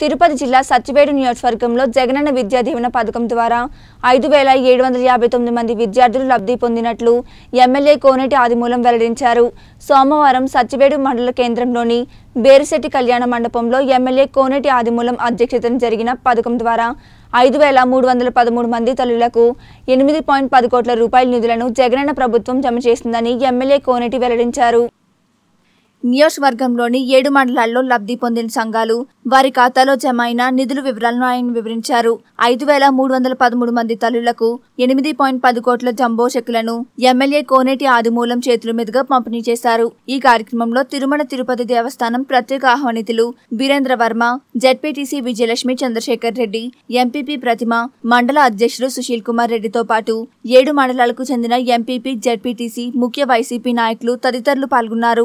తిరుపతి జిల్లా సత్యవేడు నియోజకవర్గంలో జగనన్న విద్యా దీవెన పథకం ద్వారా ఐదు వేల ఏడు వందల యాభై తొమ్మిది మంది విద్యార్థులు లబ్ధి పొందినట్లు ఎమ్మెల్యే కోనేటి ఆదిమూలం వెల్లడించారు సోమవారం సత్యవేడు మండల కేంద్రంలోని బేరిశెట్టి కళ్యాణ మండపంలో ఎమ్మెల్యే కోనేటి ఆదిమూలం అధ్యక్షతన జరిగిన పథకం ద్వారా ఐదు వేల మూడు వందల పదమూడు మంది తల్లులకు ఎనిమిది పాయింట్ పది కోట్ల రూపాయల నిధులను జగనన్న ప్రభుత్వం జమ చేసిందని ఎమ్మెల్యే కోనేటి వెల్లడించారు నియోజకవర్గంలోని ఏడు మండలాల్లో లబ్ధి పొందిన సంఘాలు వారి ఖాతాలో జమ అయిన నిధుల వివరాలను ఆయన వివరించారు ఐదు వేల మూడు వందల పదమూడు మంది తల్లులకు ఎనిమిది పాయింట్ పది కోట్ల జంబో చెక్కులను ఎమ్మెల్యే కోనేటి ఆదిమూలం చేతుల మీదుగా పంపిణీ చేశారు ఈ కార్యక్రమంలో తిరుమల తిరుపతి దేవస్థానం ప్రత్యేక ఆహ్వానితులు బీరేంద్ర వర్మ జెడ్పీటీసీ విజయలక్ష్మి చంద్రశేఖర్ రెడ్డి ఎంపీపీ ప్రతిమ మండల అధ్యక్షులు సుశీల్ కుమార్ రెడ్డితో పాటు ఏడు మండలాలకు చెందిన ఎంపీపీ జెడ్పీటీసీ ముఖ్య వైసీపీ నాయకులు తదితరులు పాల్గొన్నారు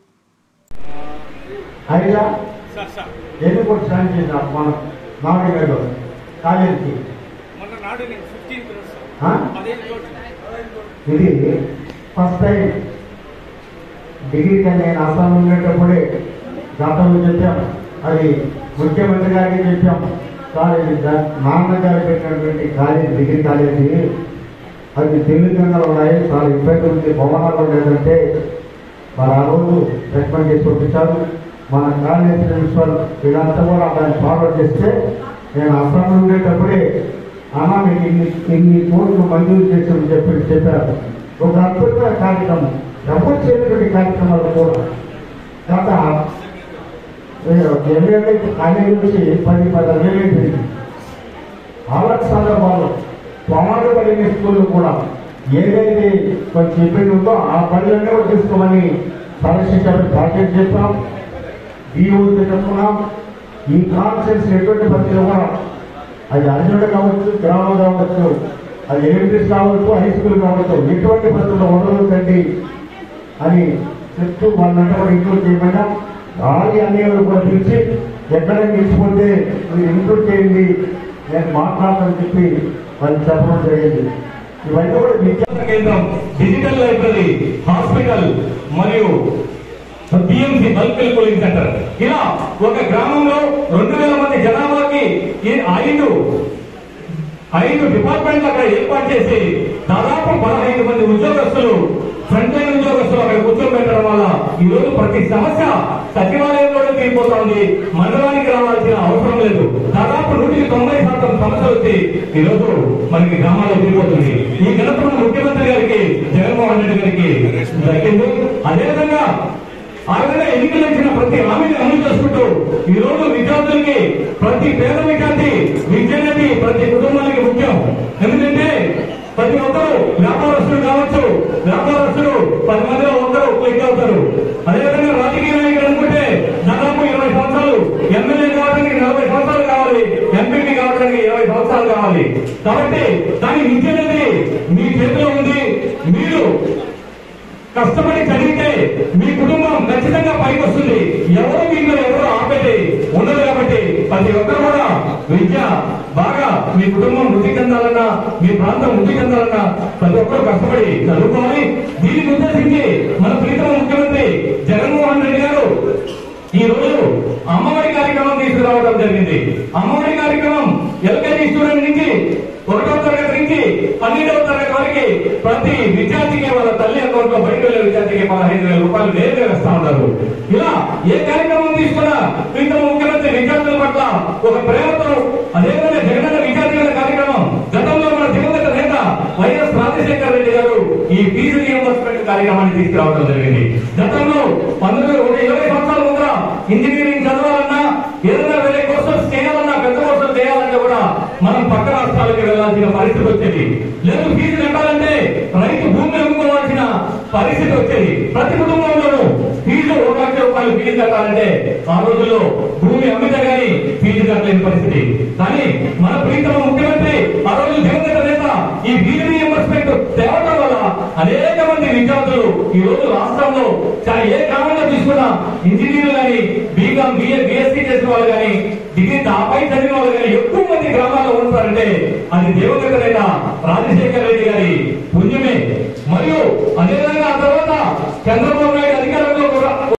అయినా ఎన్ని కోట్లు సాయం చేశారు మన మామిడిగడ్డ కాలేజీకి మొన్న నాడు నేను ఫిఫ్టీన్ క్రోర్స్ ఆ? పదిహేను కోట్లు ఇది ఫస్ట్ టైం డిగ్రీకి నేను అస్సాం ఉండేటప్పుడే గతంలో చెప్పాం అది ముఖ్యమంత్రి గారికి చెప్పాం కాలేజీ గా- నాన్నగారు పెట్టినటువంటి కాలేజీ డిగ్రీ కాలేజీ అది దిల్లీకంగా ఉన్నాయి చాలా ఇబ్బంది ఉంది భవనాలు లేదంటే మరి ఆ రోజు రికమెండ్ చేసి పంపించారు మన కాలేజ్ ప్రిన్సిపల్ వీళ్ళంతా కూడా దాన్ని ఫార్వర్డ్ చేస్తే నేను అస్సాంలో ఉండేటప్పుడే అన్న మీకు ఇన్ని ఇన్ని కోట్లు మంజూరు చేసామని చెప్పి చెప్పారు ఒక అద్భుతమైన కార్యక్రమం ఎవరు చేయనటువంటి కార్యక్రమాలు కూడా గత ఎమ్మెల్యే కాలేజీ నుంచి పది పది వేలు అలాంటి సందర్భాల్లో ప్రమాద పడిన స్కూళ్ళు కూడా ఏదైతే కొంచెం ఇబ్బంది ఉందో ఆ పనులన్నీ కూడా తీసుకోమని పరీక్షించాలని టార్గెట్ చెప్పాం ఈఓకి చెప్పుకున్నాం ఈ కాన్సెన్స్ ఎటువంటి పరిస్థితులు కూడా అది అర్జునుడు కావచ్చు గ్రామం కావచ్చు అది ఎలిమెంటరీస్ కావచ్చు హై స్కూల్ కావచ్చు ఎటువంటి పరిస్థితుల్లో ఉండదండి అని చెప్తూ వాళ్ళంతా కూడా ఇంక్లూడ్ చేయమన్నా ఆది అన్నిలు కూడా పిలిచి ఎక్కడైనా నిలిచిపోతే మీరు ఇంక్లూడ్ చేయండి నేను మాట్లాడతానని చెప్పి వాళ్ళు చెప్పడం జరిగింది ఇవన్నీ కూడా విద్యా విద్యా కేంద్రం డిజిటల్ లైబ్రరీ హాస్పిటల్ మరియు బిఎంసి బల్క్ కూలింగ్ సెంటర్ ఇలా ఒక గ్రామంలో రెండు వేల మంది జనాభాకి ఈ ఐదు ఐదు డిపార్ట్మెంట్లు అక్కడ ఏర్పాటు చేసి దాదాపు పదహైదు మంది ఉద్యోగస్తులు ఫ్రంట్ లైన్ ఉద్యోగస్తులు అక్కడ కూర్చోబెట్టడం వల్ల ఈ రోజు ప్రతి సమస్య సచివాలయంలోనే తీరిపోతోంది మండలానికి రావాల్సిన అవసరం లేదు దాదాపు నూటికి తొంభై శాతం సమస్యలు వచ్చి ఈ రోజు మనకి గ్రామాల్లో తీరిపోతుంది ఈ ఘనత మన ముఖ్యమంత్రి గారికి జగన్మోహన్ రెడ్డి గారికి దక్కింది అదేవిధంగా ఆ విధంగా ఎన్నికలు ఇచ్చిన ప్రతి హామీని అమలు చేసుకుంటూ ఈ రోజు విద్యార్థులకి ప్రతి పేద విద్యార్థి విద్య అనేది ప్రతి కుటుంబానికి ముఖ్యం ఎందుకంటే ప్రతి ఒక్కరు వ్యాపారస్తులు కావచ్చు వ్యాపారస్తులు పది మందిలో ఒకరు క్లిక్ అవుతారు అదేవిధంగా రాజకీయ నాయకులు అనుకుంటే దాదాపు ఇరవై సంవత్సరాలు ఎమ్మెల్యే కావడానికి నలభై సంవత్సరాలు కావాలి ఎంపీపీ కావడానికి ఇరవై సంవత్సరాలు కావాలి కాబట్టి దాని విద్య అనేది మీ చేతిలో ఉంది మీరు కష్టపడి చదివితే మీ కుటుంబం ఖచ్చితంగా పైకి వస్తుంది ఎవరు మీకు ఎవరు ఆపేది ఉండదు కాబట్టి ప్రతి ఒక్కరు కూడా విద్య బాగా మీ కుటుంబం వృద్ధి చెందాలన్నా మీ ప్రాంతం వృద్ధి చెందాలన్నా ప్రతి ఒక్కరు కష్టపడి చదువుకోవాలి దీనికి ఉద్దేశించి మన ప్రీతమ ముఖ్యమంత్రి జగన్మోహన్ రెడ్డి గారు ఈ రోజు అమ్మఒడి కార్యక్రమం తీసుకురావడం జరిగింది అమ్మఒడి కార్యక్రమం ఎల్కేజీ స్టూడెంట్ నుంచి ఒకటో తరగతి నుంచి పన్నెండవ తరగతి వరకు ప్రతి విద్యార్థికి వాళ్ళ తల్లి అకౌంట్ లో బయట వెళ్ళే విద్యార్థికి పదహైదు వేల రూపాయలు నేరుగా వేస్తా ఉన్నారు ఇలా ఏ కార్యక్రమం తీసుకున్నా ప్రీతమ ముఖ్యమంత్రి విద్యార్థుల పట్ల ఒక ప్రేమతో అదేవిధంగా జగనన్న విద్యార్థుల కార్యక్రమం గతంలో మన దివంగత నేత వైఎస్ రాజశేఖర రెడ్డి గారు ఈ ఫీజు రియంబర్స్మెంట్ కార్యక్రమాన్ని తీసుకురావడం జరిగింది గతంలో పంతొమ్మిది ఒక ఇరవై సంవత్సరాల ముందర ఇంజనీరింగ్ చదవాలన్నా ఏదైనా వేరే కోర్సెస్ చేయాలన్నా పెద్ద కోర్సులు చేయాలంటే కూడా మనం పక్క రాష్ట్రాలకు వెళ్ళాల్సిన పరిస్థితి వచ్చేది లేదు ఫీజు కట్టాలంటే రైతు భూమి అమ్ముకోవాల్సిన పరిస్థితి వచ్చేది ప్రతి కుటుంబంలోనూ ఫీజు ఒక లక్ష రూపాయలు ఫీజు కట్టాలంటే ఆ రోజుల్లో భూమి అమ్మితే గానీ ఫీజు కట్టలేని పరిస్థితి కానీ మన ప్రీతమ ముఖ్యమంత్రి ఆ రోజు దివంగత నేత ఈ ఫీజు రియంబర్స్మెంట్ తేవడం వల్ల అనేక మంది విద్యార్థులు ఈ రోజు రాష్ట్రంలో చా- ఏ గ్రామంలో తీసుకున్నా ఇంజనీర్లు కానీ బీకామ్ బిఏ బిఎస్సీ చేసిన వాళ్ళు కానీ డిగ్రీ ఆపై చదివిన వాళ్ళు కానీ ఎక్కువ మంది గ్రామాల్లో ఉంటారంటే అది దివంగత నేత రాజశేఖర రెడ్డి గారి పుణ్యమే మరియు అదేవిధంగా ఆ తర్వాత చంద్రబాబు నాయుడు అధికారంలో కూడా